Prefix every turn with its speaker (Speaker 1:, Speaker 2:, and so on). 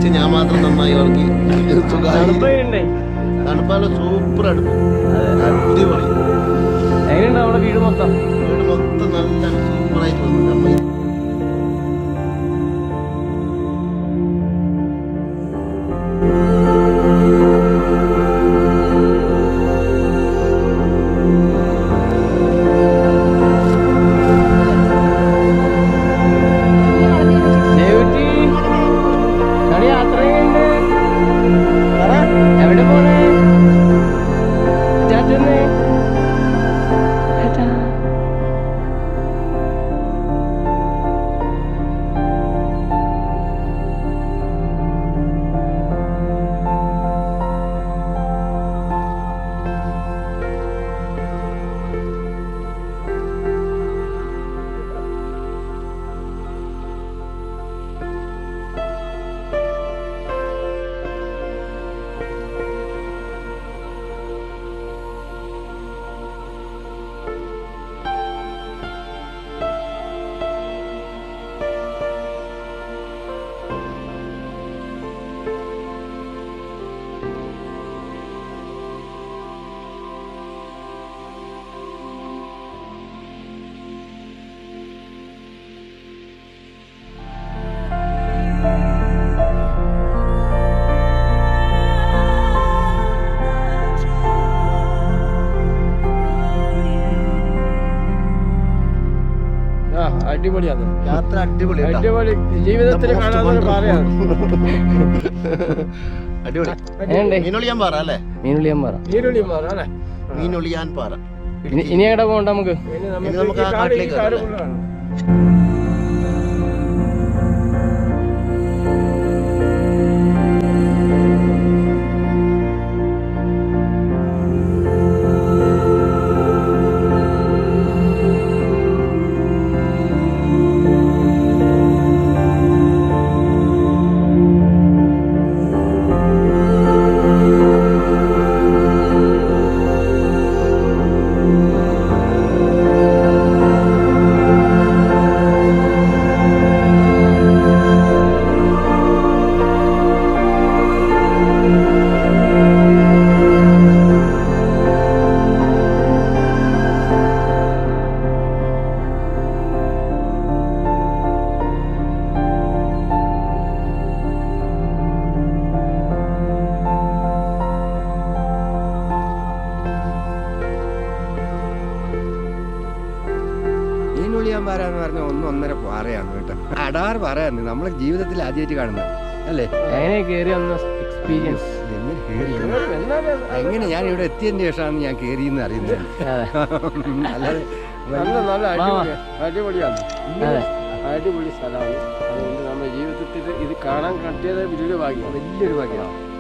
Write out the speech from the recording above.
Speaker 1: കഴിച്ച് ഞാൻ മാത്രം നന്നായി ഉറങ്ങി സുഖമായി
Speaker 2: തണുപ്പേണ്ടേ
Speaker 1: തണുപ്പാല സൂപ്പർ അടുപ്പ് അടിപൊളി
Speaker 2: എങ്ങനെയുണ്ട് നമ്മുടെ വീട് മൊത്തം
Speaker 1: വീട് മൊത്തം നല്ല സൂപ്പറായിട്ട് വന്നു നമ്മ
Speaker 2: ദേവുട്ടി കളി യാത്രയുണ്ട് എവിടെ പോണേ ചാറ്റന്നേ ആ അടിപൊളിയാണ്
Speaker 1: യാത്ര അടിപൊളി കേട്ടോ.
Speaker 2: അടിപൊളി ജീവിതത്തിൽ
Speaker 1: Most
Speaker 2: കാണാൻ
Speaker 1: wonderful.
Speaker 2: പറയാം
Speaker 1: അടിപൊളി
Speaker 2: എങ്ങനെയുണ്ട്
Speaker 1: മീനൊളിയാൻ പാറ അല്ലേ
Speaker 2: മീനുള്ളിയാൻ പറ
Speaker 3: നീരുള്ളി മാറാം അല്ലേ
Speaker 1: മീനൊളിയാൻ പാറ
Speaker 2: ഇനി ഇനി എവിടെ പോകണ്ട നമുക്ക്
Speaker 3: ഇനി
Speaker 1: നമുക്ക്
Speaker 3: നമുക്ക്
Speaker 1: ആ
Speaker 3: ഈ കാട് ഈ
Speaker 1: കാട്ടിലേക്ക്
Speaker 3: കാട്
Speaker 1: കയറാം.
Speaker 3: ഫുള്ളാണ്
Speaker 4: മീനുളിയാൻ പാറ എന്ന് പറഞ്ഞ ഒന്ന് ഒന്നര പാറയാണ് കേട്ടോ അടാറ് പാറയാണ് നമ്മളെ ജീവിതത്തിൽ ആദ്യമായിട്ട് കാണുന്നത് അല്ലേ
Speaker 2: എങ്ങനെ കയറി വന്ന എക്സ്പീരിയൻസ്
Speaker 4: എങ്ങനെ കേറി
Speaker 3: എന്നാലും
Speaker 4: എങ്ങനെ ഞാൻ ഇവിടെ എത്തിയതിന് ശേഷമാണ് ഞാൻ കേറിയെന്ന് അറിയുന്നത്
Speaker 2: അതെ
Speaker 4: അല്ലാതെ
Speaker 3: നല്ല നല്ല
Speaker 2: മാമാ.
Speaker 3: അടിപൊളി അടിപൊളിയാണ്
Speaker 2: അതെ
Speaker 3: അടിപൊളി സ്ഥലമാണ് അതുകൊണ്ട് നമ്മുടെ ജീവിതത്തിൽ ഇത് കാണാൻ കിട്ടിയത് വലിയൊരു ഭാഗ്യമാണ്
Speaker 4: വലിയൊരു ഭാഗ്യമാണ്